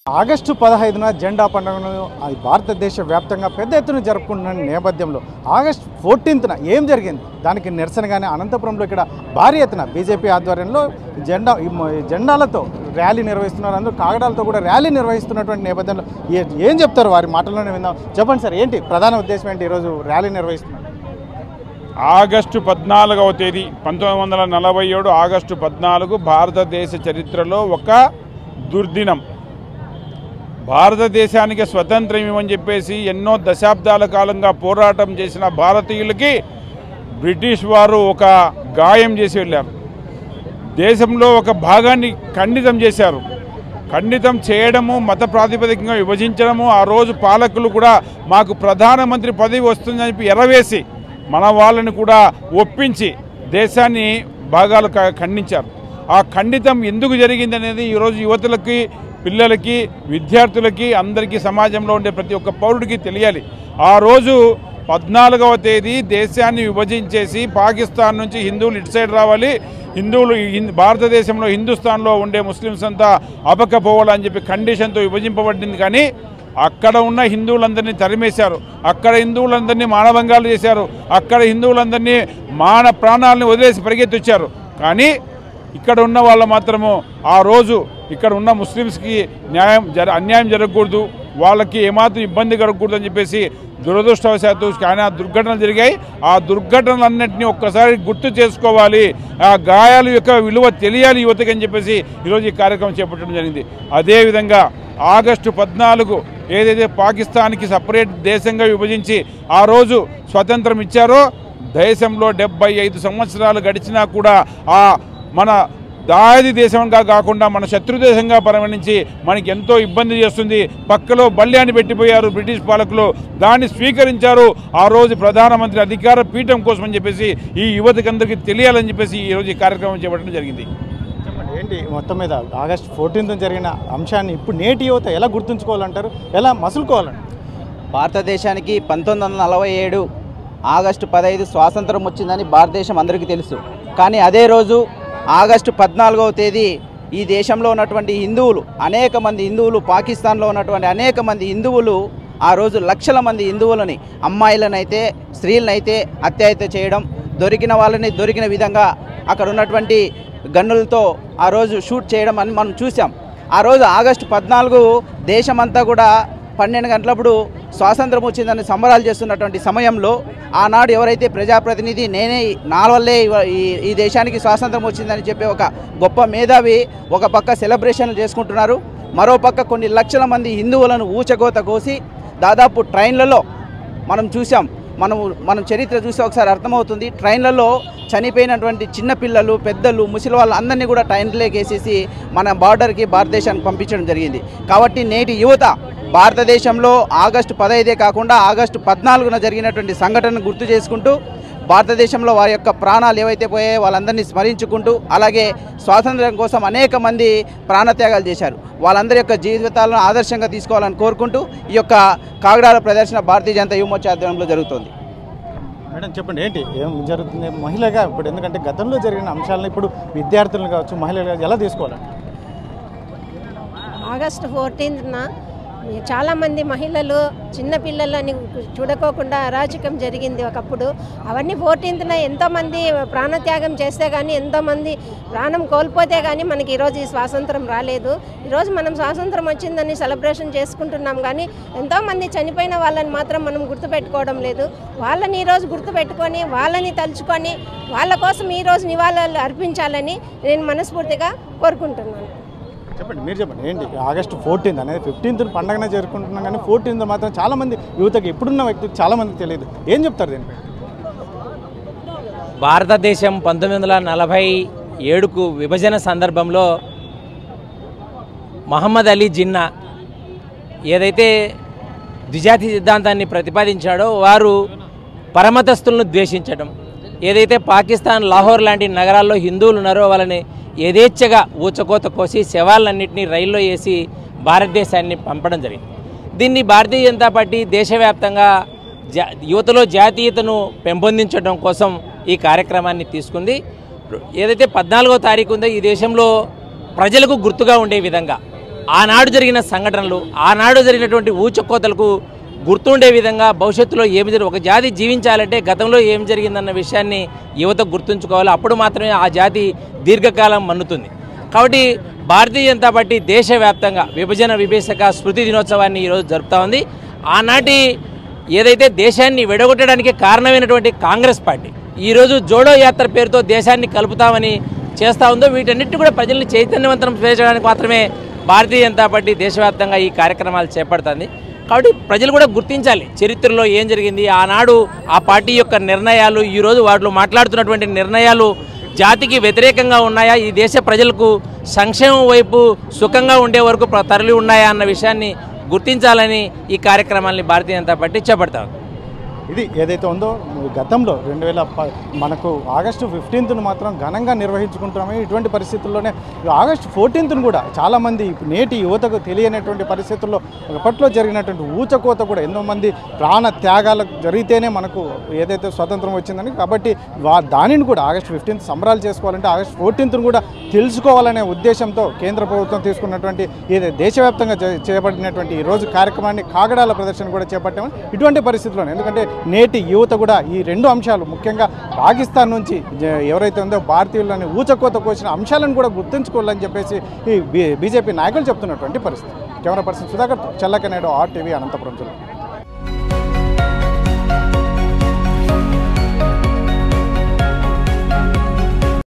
August పదహైదున జెండా పండుగను ఆ భారతదేశ వ్యాప్తంగా పెద్ద ఎత్తున జరుపుకుంటున్న నేపథ్యంలో ఆగస్టు ఫోర్టీన్త్న ఏం జరిగింది దానికి నిరసనగానే అనంతపురంలో ఇక్కడ భారీ ఎత్తున బీజేపీ ఆధ్వర్యంలో జెండా ఈ మ- జెండాలతో ర్యాలీ నిర్వహిస్తున్నారు అందరూ కాగడాలతో కూడా ర్యాలీ నిర్వహిస్తున్నటువంటి నేపథ్యంలో ఏ- ఏం చెప్తారు వారి మాటల్లోనే విందాం చెప్పండి సార్ ఏంటి ప్రధాన ఉద్దేశం ఏంటి ఈరోజు ర్యాలీ నిర్వహిస్తున్నారు ఆగస్టు పద్నాలుగవ తేదీ పంతొమ్మిది వందల నలభై ఏడు ఆగస్టు పద్నాలుగు భారతదేశ చరిత్రలో ఒక దుర్దినం భారతదేశానికి స్వతంత్రం ఇవ్వని చెప్పేసి ఎన్నో దశాబ్దాల కాలంగా పోరాటం చేసిన భారతీయులకి బ్రిటిష్ వారు ఒక గాయం చేసి వెళ్ళారు దేశంలో ఒక భాగాన్ని ఖండితం చేశారు ఖండితం చేయడము మత ప్రాతిపదికంగా విభజించడము ఆ రోజు పాలకులు కూడా మాకు ప్రధానమంత్రి పదవి వస్తుందని చెప్పి ఎరవేసి మన వాళ్ళని కూడా ఒప్పించి దేశాన్ని భాగాలు క- ఖండించారు ఆ ఖండితం ఎందుకు జరిగింది అనేది ఈరోజు యువతులకి పిల్లలకి విద్యార్థులకి అందరికీ సమాజంలో ఉండే ప్రతి ఒక్క పౌరుడికి తెలియాలి ఆ రోజు పద్నాలుగవ తేదీ దేశాన్ని విభజించేసి పాకిస్తాన్ నుంచి హిందువులు ఇటు సైడ్ రావాలి హిందువులు హింద్- భారతదేశంలో హిందుస్థాన్లో ఉండే ముస్లిమ్స్ అంతా అబకపోవాలని చెప్పి కండిషన్తో విభజింపబడింది కానీ అక్కడ ఉన్న హిందువులందరినీ తరిమేశారు అక్కడ హిందువులందరినీ మానభంగాలు చేశారు అక్కడ హిందువులందరినీ మాన ప్రాణాలను వదిలేసి పరిగెత్తిచ్చారు కానీ ఇక్కడ ఉన్న వాళ్ళు మాత్రము ఆ రోజు ఇక్కడ ఉన్న ముస్లిమ్స్కి న్యాయం జర అన్యాయం జరగకూడదు వాళ్ళకి ఏమాత్రం ఇబ్బంది కలగకూడదు అని చెప్పేసి దురదృష్టవశాత్తు చాలా దుర్ఘటనలు జరిగాయి ఆ దుర్ఘటనలన్నింటినీ ఒక్కసారి గుర్తు చేసుకోవాలి ఆ గాయాల యొక్క విలువ తెలియాలి యువతకి అని చెప్పేసి ఈరోజు ఈ కార్యక్రమం చేపట్టడం జరిగింది అదేవిధంగా ఆగస్టు పద్నాలుగు ఏదైతే పాకిస్తాన్కి సపరేట్ దేశంగా విభజించి ఆ రోజు స్వతంత్రం ఇచ్చారో దేశంలో డెబ్బై ఐదు సంవత్సరాలు గడిచినా కూడా ఆ మన దాది దేశంగా కాకుండా మన శత్రు దేశంగా పరిగణించి మనకి ఎంతో ఇబ్బంది చేస్తుంది పక్కలో బల్యాన్ని పెట్టిపోయారు బ్రిటిష్ పాలకులు దాన్ని స్వీకరించారు ఆ రోజు ప్రధానమంత్రి అధికార పీఠం కోసం అని చెప్పేసి ఈ యువతకి అందరికీ తెలియాలని చెప్పేసి ఈ రోజు ఈ కార్యక్రమం చేపట్టడం జరిగింది చెప్పండి ఏంటి మొత్తం మీద ఆగస్టు ఫోర్టీన్త్ జరిగిన అంశాన్ని ఇప్పుడు నేటి యువత ఎలా గుర్తుంచుకోవాలంటారు ఎలా మసులుకోవాలంటారు భారతదేశానికి పంతొమ్మిది వందల నలభై ఏడు ఆగస్టు పదహైదు స్వాతంత్రం వచ్చిందని భారతదేశం అందరికీ తెలుసు కానీ అదే రోజు ఆగస్టు పద్నాలుగవ తేదీ ఈ దేశంలో ఉన్నటువంటి హిందువులు అనేక మంది హిందువులు పాకిస్తాన్లో ఉన్నటువంటి అనేక మంది హిందువులు ఆ రోజు లక్షల మంది హిందువులని అమ్మాయిలనైతే స్త్రీలనైతే హత్యాయత చేయడం దొరికిన వాళ్ళని దొరికిన విధంగా అక్కడ ఉన్నటువంటి గన్నులతో ఆ రోజు షూట్ చేయడం అని మనం చూసాం ఆ రోజు ఆగస్టు పద్నాలుగు దేశమంతా కూడా పన్నెండు గంటలప్పుడు స్వాతంత్రం వచ్చిందని సంబరాలు చేస్తున్నటువంటి సమయంలో ఆనాడు ఎవరైతే ప్రజాప్రతినిధి నేనే నా వల్లే ఇవ- ఈ ఈ దేశానికి స్వాతంత్రం వచ్చిందని చెప్పే ఒక గొప్ప మేధావి ఒక పక్క సెలబ్రేషన్లు చేసుకుంటున్నారు మరో పక్క కొన్ని లక్షల మంది హిందువులను ఊచకోత కోసి దాదాపు ట్రైన్లలో మనం చూసాం మనం మనం చరిత్ర చూస్తే ఒకసారి అర్థమవుతుంది ట్రైన్లలో చనిపోయినటువంటి చిన్నపిల్లలు పెద్దలు ముసలి వాళ్ళు అందరినీ కూడా ట్రైన్లోకి వేసేసి మన బార్డర్కి భారతదేశానికి పంపించడం జరిగింది కాబట్టి నేటి యువత భారతదేశంలో ఆగస్టు పదహైదే కాకుండా ఆగస్టు పద్నాలుగున జరిగినటువంటి సంఘటనను గుర్తు చేసుకుంటూ భారతదేశంలో వారి యొక్క ప్రాణాలు ఏవైతే పోయాయో వాళ్ళందరినీ స్మరించుకుంటూ అలాగే స్వాతంత్ర్యం కోసం అనేక మంది ప్రాణత్యాగాలు చేశారు వాళ్ళందరి యొక్క జీవితాలను ఆదర్శంగా తీసుకోవాలని కోరుకుంటూ ఈ యొక్క కాగడాల ప్రదర్శన భారతీయ జనతా యువమోర్చా ఆధ్వర్యంలో జరుగుతోంది మేడం చెప్పండి ఏంటి ఏం జరుగుతుంది మహిళగా ఇప్పుడు ఎందుకంటే గతంలో జరిగిన అంశాలను ఇప్పుడు విద్యార్థులు కావచ్చు మహిళలు కావచ్చు ఎలా తీసుకోవాలి ఆగస్టు ఫోర్టీన్త్న చాలామంది మహిళలు చిన్నపిల్లలని చూడకోకుండా అరాచకం జరిగింది ఒకప్పుడు అవన్నీ ఫోర్టీన్త్న ఎంతోమంది ప్రాణత్యాగం చేస్తే కానీ ఎంతోమంది ప్రాణం కోల్పోతే కానీ మనకి ఈరోజు ఈ స్వాతంత్రం రాలేదు ఈరోజు మనం స్వాతంత్రం వచ్చిందని సెలబ్రేషన్ చేసుకుంటున్నాం కానీ ఎంతోమంది చనిపోయిన వాళ్ళని మాత్రం మనం గుర్తుపెట్టుకోవడం లేదు వాళ్ళని ఈరోజు గుర్తుపెట్టుకొని వాళ్ళని తలుచుకొని వాళ్ళ కోసం ఈరోజు నివాళులు అర్పించాలని నేను మనస్ఫూర్తిగా కోరుకుంటున్నాను చెప్పండి మీరు చెప్పండి ఏంటి ఆగస్టు ఫోర్టీన్త్ అనేది ఫిఫ్టీన్త్ పండగనే జరుపుకుంటున్నాం కానీ ఫోర్టీన్త్ మాత్రం చాలా మంది యువతకి ఇప్పుడున్న వ్యక్తికి చాలా మందికి తెలియదు ఏం చెప్తారు దీనిపై భారతదేశం పంతొమ్మిది వందల నలభై ఏడుకు విభజన సందర్భంలో మహమ్మద్ అలీ జిన్నా ఏదైతే ద్విజాతి సిద్ధాంతాన్ని ప్రతిపాదించాడో వారు పరమతస్తులను ద్వేషించడం ఏదైతే పాకిస్తాన్ లాహోర్ లాంటి నగరాల్లో హిందువులు ఉన్నారో వాళ్ళని యథేచ్ఛగా ఊచకోత కోసి శవాలన్నింటినీ రైల్లో వేసి భారతదేశాన్ని పంపడం జరిగింది దీన్ని భారతీయ జనతా పార్టీ దేశవ్యాప్తంగా జా యువతలో జాతీయతను పెంపొందించడం కోసం ఈ కార్యక్రమాన్ని తీసుకుంది ఏదైతే పద్నాలుగో తారీఖు ఉందో ఈ దేశంలో ప్రజలకు గుర్తుగా ఉండే విధంగా ఆనాడు జరిగిన సంఘటనలు ఆనాడు జరిగినటువంటి ఊచకోతలకు గుర్తుండే విధంగా భవిష్యత్తులో ఏమి జరిగి ఒక జాతి జీవించాలంటే గతంలో ఏం జరిగిందన్న విషయాన్ని యువత గుర్తుంచుకోవాలి అప్పుడు మాత్రమే ఆ జాతి దీర్ఘకాలం మన్నుతుంది కాబట్టి భారతీయ జనతా పార్టీ దేశవ్యాప్తంగా విభజన విభేషక స్మృతి దినోత్సవాన్ని ఈరోజు జరుపుతా ఉంది ఆనాటి ఏదైతే దేశాన్ని విడగొట్టడానికి కారణమైనటువంటి కాంగ్రెస్ పార్టీ ఈరోజు జోడో యాత్ర పేరుతో దేశాన్ని కలుపుతామని చేస్తూ ఉందో వీటన్నిటి కూడా ప్రజల్ని చైతన్యవంతం చేయడానికి మాత్రమే భారతీయ జనతా పార్టీ దేశవ్యాప్తంగా ఈ కార్యక్రమాలు చేపడుతుంది కాబట్టి ప్రజలు కూడా గుర్తించాలి చరిత్రలో ఏం జరిగింది ఆనాడు ఆ పార్టీ యొక్క నిర్ణయాలు ఈరోజు వాటిలో మాట్లాడుతున్నటువంటి నిర్ణయాలు జాతికి వ్యతిరేకంగా ఉన్నాయా ఈ దేశ ప్రజలకు సంక్షేమం వైపు సుఖంగా ఉండే వరకు ప్ర- తరలి ఉన్నాయా అన్న విషయాన్ని గుర్తించాలని ఈ కార్యక్రమాన్ని భారతీయ జనతా పార్టీ చేపడతాం ఇది ఏదైతే ఉందో గతంలో రెండు వేల ప మనకు ఆగస్టు ఫిఫ్టీన్త్ను మాత్రం ఘనంగా నిర్వహించుకుంటున్నాము ఇటువంటి పరిస్థితుల్లోనే ఆగస్టు ఫోర్టీన్త్ను కూడా చాలామంది నేటి యువతకు తెలియనటువంటి పరిస్థితుల్లో అప్పట్లో జరిగినటువంటి ఊచకోత కూడా ఎంతో మంది ప్రాణ త్యాగాలు జరిగితేనే మనకు ఏదైతే స్వతంత్రం వచ్చిందని కాబట్టి వా దానిని కూడా ఆగస్టు ఫిఫ్టీన్త్ సంబరాలు చేసుకోవాలంటే ఆగస్టు ఫోర్టీన్త్ను కూడా తెలుసుకోవాలనే ఉద్దేశంతో కేంద్ర ప్రభుత్వం తీసుకున్నటువంటి ఏదైతే దేశవ్యాప్తంగా చే- చేపట్టినటువంటి ఈ రోజు కార్యక్రమాన్ని కాగడాల ప్రదర్శన కూడా చేపట్టాము ఇటువంటి పరిస్థితుల్లోనే ఎందుకంటే నేటి యువత కూడా ఈ రెండు అంశాలు ముఖ్యంగా పాకిస్తాన్ నుంచి జ- ఎవరైతే ఉందో భారతీయులని ఊచకోత కోసిన అంశాలను కూడా గుర్తుంచుకోవాలని చెప్పేసి ఈ బీ- బీజేపీ నాయకులు చెప్తున్నటువంటి పరిస్థితి కెమెరా పర్సన్ సుధాకర్ చల్లకనేడు ఆర్ టీవీ అనంతపురం జిల్లా